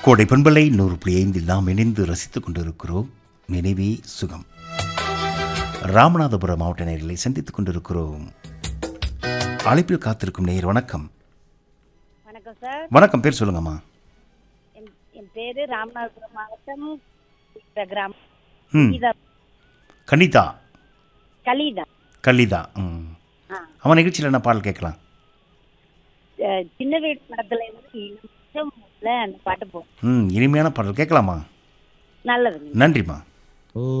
கோடை பண்பலை நூறு புள்ளி ஐந்தில் நாம் இணைந்து ரசித்துக் கொண்டிருக்கிறோம் நினைவே சுகம் ராமநாதபுரம் மாவட்ட நேர்களை சந்தித்துக் கொண்டிருக்கிறோம் அழைப்பில் காத்திருக்கும் நேயர் வணக்கம் வணக்கம் சார் வணக்கம் பேர் சொல்லுங்கம்மா என் என் பேரு ராமநாதபுரம் மாவட்டம் இந்த கிராமம் ம் கீதா கனிதா கலிதா கலிதா ம் ஆ அவன் நிகழ்ச்சியில் என்ன பாடல் கேட்கலாம் அஹ், சின்ன வீடு படத்துல இருந்து நிமிஷம்ல அந்த பாட்டு போ ம் இனிமையான பாடல் கேட்கலாமா நல்லதுங்க நன்றிம்மா ஓ